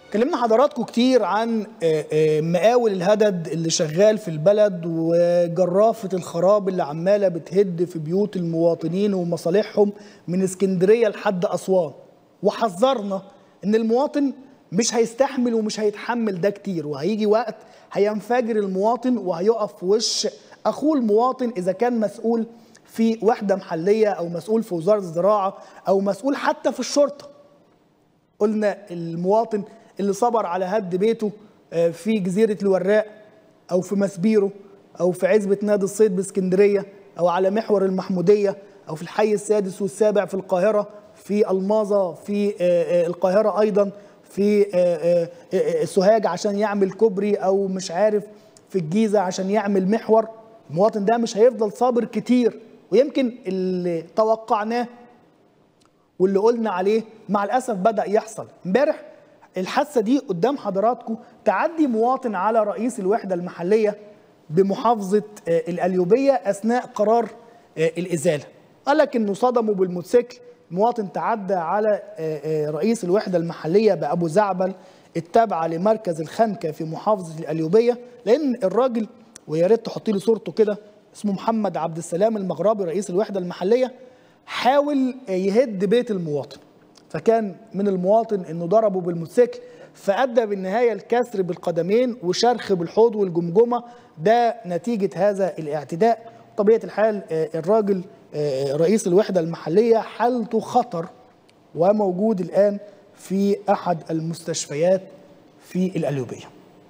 كلمنا حضراتكم كتير عن آه، آه، مقاول الهدد اللي شغال في البلد وجرافة الخراب اللي عمالة بتهد في بيوت المواطنين ومصالحهم من اسكندرية لحد أسوان وحذرنا إن المواطن مش هيستحمل ومش هيتحمل ده كتير وهيجي وقت هينفجر المواطن وهيقف في وش أخوه المواطن إذا كان مسؤول في وحدة محلية أو مسؤول في وزارة الزراعة أو مسؤول حتى في الشرطة قلنا المواطن اللي صبر على هد بيته آه، في جزيرة الوراق أو في مسبيرو أو في عزبة نادي الصيد باسكندرية أو على محور المحمودية أو في الحي السادس والسابع في القاهرة في الماظة في آه، آه، القاهرة أيضا في آه، آه، آه، سوهاج عشان يعمل كوبري أو مش عارف في الجيزة عشان يعمل محور المواطن ده مش هيفضل صابر كتير ويمكن اللي توقعناه واللي قلنا عليه مع الاسف بدا يحصل امبارح الحادثه دي قدام حضراتكم تعدي مواطن على رئيس الوحده المحليه بمحافظه آه، القليوبيه اثناء قرار آه، الازاله قال لك انه صدمه بالموتوسيكل مواطن تعدى على آه، آه، رئيس الوحده المحليه بابو زعبل التابعه لمركز الخنكه في محافظه القليوبيه لان الراجل ويا ريت تحطي لي صورته كده اسمه محمد عبد السلام المغربي رئيس الوحده المحليه حاول يهد بيت المواطن فكان من المواطن انه ضربه بالموتوسيكل فادى بالنهايه الكسر بالقدمين وشرخ بالحوض والجمجمه ده نتيجه هذا الاعتداء طبيعه الحال آه، الراجل آه، رئيس الوحده المحليه حالته خطر وموجود الان في احد المستشفيات في القليوبيه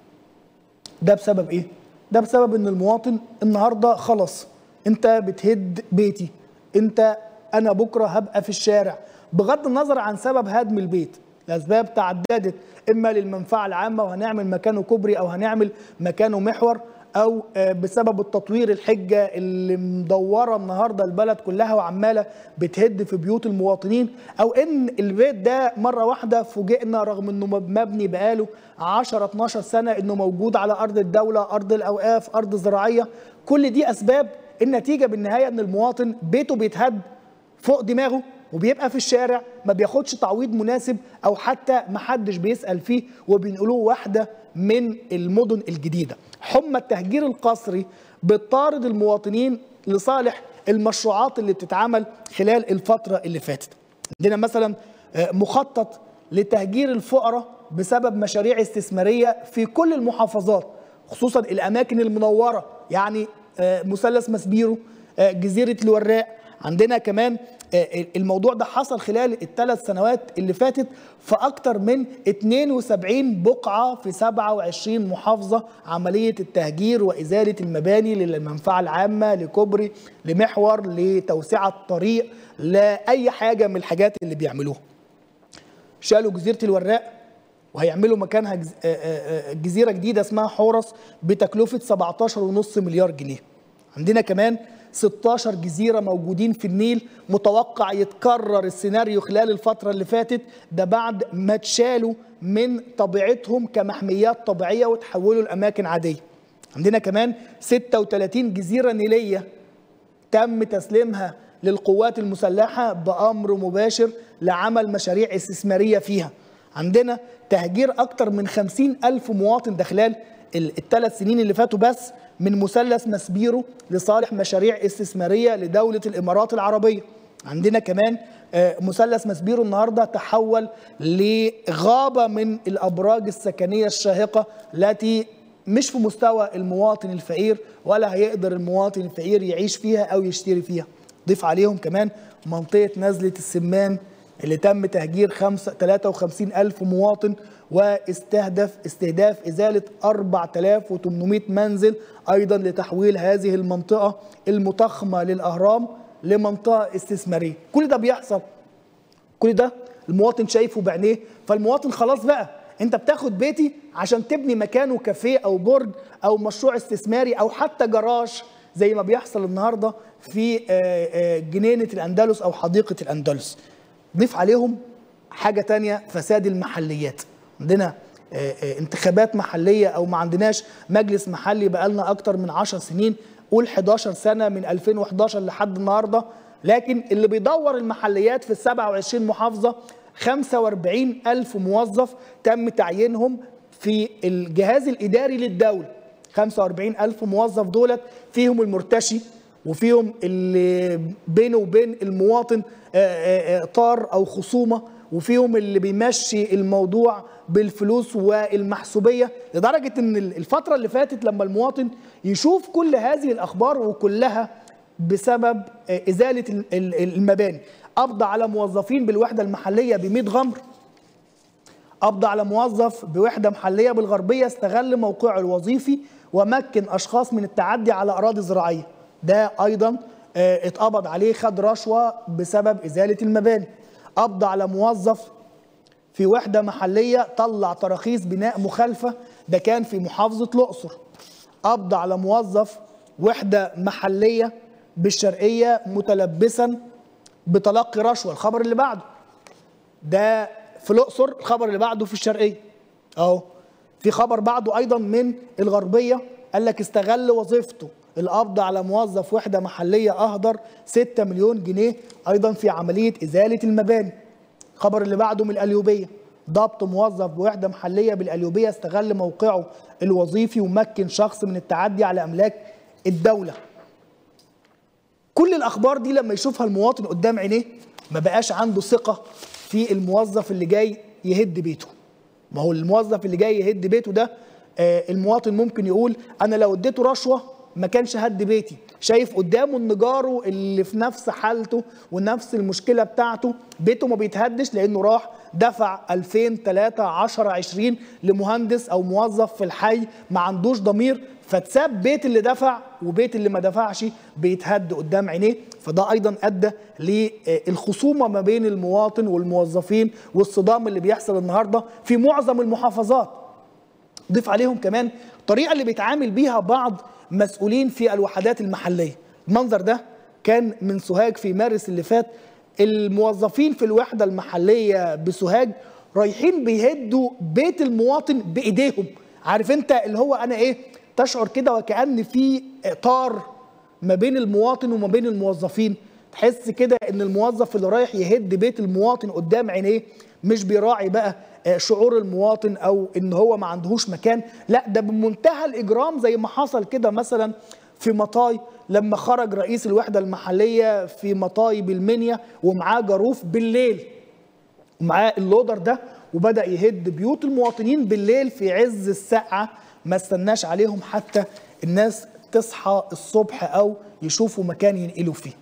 ده بسبب ايه؟ ده بسبب ان المواطن النهارده خلاص انت بتهد بيتي انت انا بكره هبقى في الشارع بغض النظر عن سبب هدم البيت الاسباب تعددت اما للمنفعه العامه وهنعمل مكانه كوبري او هنعمل مكانه محور او آه، بسبب التطوير الحجه اللي مدوره النهارده البلد كلها وعماله بتهد في بيوت المواطنين او ان البيت ده مره واحده فوجئنا رغم انه مبني بقاله 10 12 سنه انه موجود على ارض الدوله ارض الاوقاف ارض زراعيه كل دي اسباب النتيجه بالنهايه ان المواطن بيته بيتهد فوق دماغه وبيبقى في الشارع ما بياخدش تعويض مناسب او حتى ما حدش بيسال فيه وبينقلوه واحده من المدن الجديده حمى التهجير القسري بتطارد المواطنين لصالح المشروعات اللي بتتعمل خلال الفتره اللي فاتت عندنا مثلا آه، مخطط لتهجير الفقراء بسبب مشاريع استثماريه في كل المحافظات خصوصا الاماكن المنوره يعني آه، مثلث مسبيرو آه، جزيره الوراق عندنا كمان آه، الموضوع ده حصل خلال الثلاث سنوات اللي فاتت في اكتر من 72 بقعه في 27 محافظه عمليه التهجير وازاله المباني للمنفعه العامه لكوبري لمحور لتوسعه طريق لاي حاجه من الحاجات اللي بيعملوها شالوا جزيره الوراق وهيعملوا مكانها جز- آه، آه، آه، جزيره جديده اسمها حورس بتكلفه 17.5 مليار جنيه. عندنا كمان 16 جزيره موجودين في النيل متوقع يتكرر السيناريو خلال الفتره اللي فاتت ده بعد ما اتشالوا من طبيعتهم كمحميات طبيعيه وتحولوا لاماكن عاديه. عندنا كمان 36 جزيره نيليه تم تسليمها للقوات المسلحة بأمر مباشر لعمل مشاريع استثمارية فيها عندنا تهجير أكتر من خمسين ألف مواطن ده خلال ال- الثلاث سنين اللي فاتوا بس من مثلث مسبيرو لصالح مشاريع استثمارية لدولة الإمارات العربية عندنا كمان آه، مثلث مسبيرو النهارده تحول لغابة من الأبراج السكنية الشاهقة التي مش في مستوى المواطن الفقير ولا هيقدر المواطن الفقير يعيش فيها او يشتري فيها ضيف عليهم كمان منطقة نزلة السمان اللي تم تهجير خمسة 53 ألف مواطن واستهدف استهداف إزالة 4800 منزل أيضا لتحويل هذه المنطقة المضخمة للأهرام لمنطقة استثمارية كل ده بيحصل كل ده المواطن شايفه بعينيه فالمواطن خلاص بقى انت بتاخد بيتي عشان تبني مكانه كافيه او برج او مشروع استثماري او حتى جراج زي ما بيحصل النهارده في آه، آه، جنينه الاندلس او حديقه الاندلس ضيف عليهم حاجه تانية فساد المحليات عندنا آه، آه، انتخابات محليه او ما عندناش مجلس محلي بقالنا اكتر من 10 سنين قول 11 سنه من 2011 لحد النهارده لكن اللي بيدور المحليات في ال 27 محافظه 45 ألف موظف تم تعيينهم في الجهاز الإداري للدولة 45 ألف موظف دولت فيهم المرتشي وفيهم اللي بينه وبين المواطن طار أو خصومة وفيهم اللي بيمشي الموضوع بالفلوس والمحسوبيه لدرجه ان الفتره اللي فاتت لما المواطن يشوف كل هذه الاخبار وكلها بسبب ازاله المباني قبض على موظفين بالوحده المحليه ب 100 غمر قبض على موظف بوحده محليه بالغربيه استغل موقعه الوظيفي ومكن اشخاص من التعدي على اراضي زراعيه ده ايضا اتقبض عليه خد رشوه بسبب ازاله المباني قبض على موظف في وحده محليه طلع تراخيص بناء مخالفه ده كان في محافظه الاقصر قبض على موظف وحده محليه بالشرقيه متلبسا بتلقي رشوه الخبر اللي بعده ده في الاقصر الخبر اللي بعده في الشرقيه اهو في خبر بعده ايضا من الغربيه قال لك استغل وظيفته القبض على موظف وحده محليه اهدر 6 مليون جنيه ايضا في عمليه ازاله المباني الخبر اللي بعده من القليوبيه ضبط موظف بوحده محليه بالقليوبيه استغل موقعه الوظيفي ومكن شخص من التعدي على املاك الدوله كل الاخبار دي لما يشوفها المواطن قدام عينيه ما بقاش عنده ثقه في الموظف اللي جاي يهد بيته ما هو الموظف اللي جاي يهد بيته ده آه المواطن ممكن يقول انا لو اديته رشوه ما كانش هد بيتي شايف قدامه ان جاره اللي في نفس حالته ونفس المشكله بتاعته بيته ما بيتهدش لانه راح دفع 2000 3 10 20 لمهندس او موظف في الحي ما عندوش ضمير فتساب بيت اللي دفع وبيت اللي ما دفعش بيتهد قدام عينيه فده ايضا ادى للخصومه ما بين المواطن والموظفين والصدام اللي بيحصل النهارده في معظم المحافظات ضيف عليهم كمان الطريقه اللي بيتعامل بيها بعض مسؤولين في الوحدات المحليه المنظر ده كان من سوهاج في مارس اللي فات الموظفين في الوحده المحليه بسوهاج رايحين بيهدوا بيت المواطن بايديهم عارف انت اللي هو انا ايه تشعر كده وكأن في طار ما بين المواطن وما بين الموظفين تحس كده ان الموظف اللي رايح يهد بيت المواطن قدام عينيه مش بيراعي بقى شعور المواطن او ان هو ما عندهوش مكان لا ده بمنتهى الاجرام زي ما حصل كده مثلا في مطاي لما خرج رئيس الوحده المحليه في مطاي بالمنيا ومعاه جاروف بالليل ومعاه اللودر ده وبدا يهد بيوت المواطنين بالليل في عز السقعه ما استناش عليهم حتى الناس تصحى الصبح او يشوفوا مكان ينقلوا فيه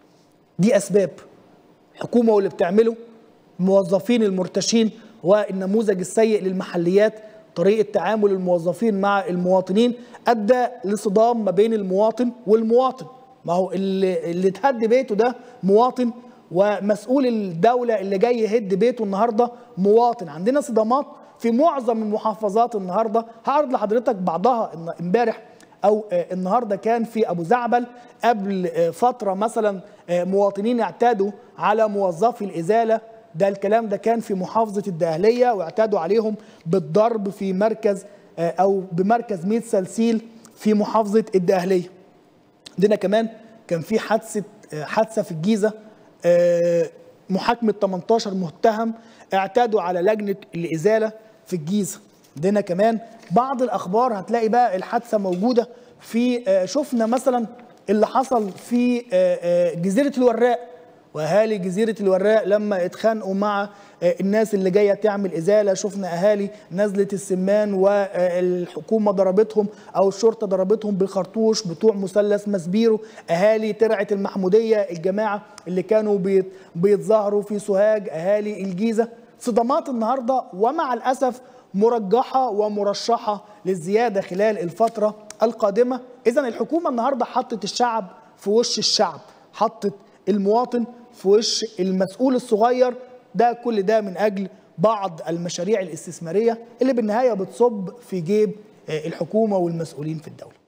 دي اسباب الحكومه واللي بتعمله الموظفين المرتشين والنموذج السيء للمحليات طريقه تعامل الموظفين مع المواطنين ادى لصدام ما بين المواطن والمواطن ما هو اللي, اللي اتهد بيته ده مواطن ومسؤول الدوله اللي جاي يهد بيته النهارده مواطن عندنا صدامات في معظم المحافظات النهارده هعرض لحضرتك بعضها امبارح او النهارده كان في ابو زعبل قبل فتره مثلا مواطنين اعتادوا على موظفي الازاله ده الكلام ده كان في محافظه الدقهليه واعتادوا عليهم بالضرب في مركز او بمركز ميت سلسيل في محافظه الدقهليه عندنا كمان كان في حادثه حادثه في الجيزه محاكمه 18 متهم اعتادوا على لجنه الازاله في الجيزه عندنا كمان بعض الاخبار هتلاقي بقى الحادثه موجوده في شفنا مثلا اللي حصل في جزيره الوراق واهالي جزيره الوراق لما اتخانقوا مع الناس اللي جايه تعمل ازاله شفنا اهالي نزله السمان والحكومه ضربتهم او الشرطه ضربتهم بالخرطوش بتوع مثلث مسبيرو اهالي ترعه المحموديه الجماعه اللي كانوا بيتظاهروا في سوهاج اهالي الجيزه صدمات النهارده ومع الاسف مرجحه ومرشحه للزياده خلال الفتره القادمه اذا الحكومه النهارده حطت الشعب في وش الشعب حطت المواطن في وش المسؤول الصغير ده كل ده من اجل بعض المشاريع الاستثماريه اللي بالنهايه بتصب في جيب الحكومه والمسؤولين في الدوله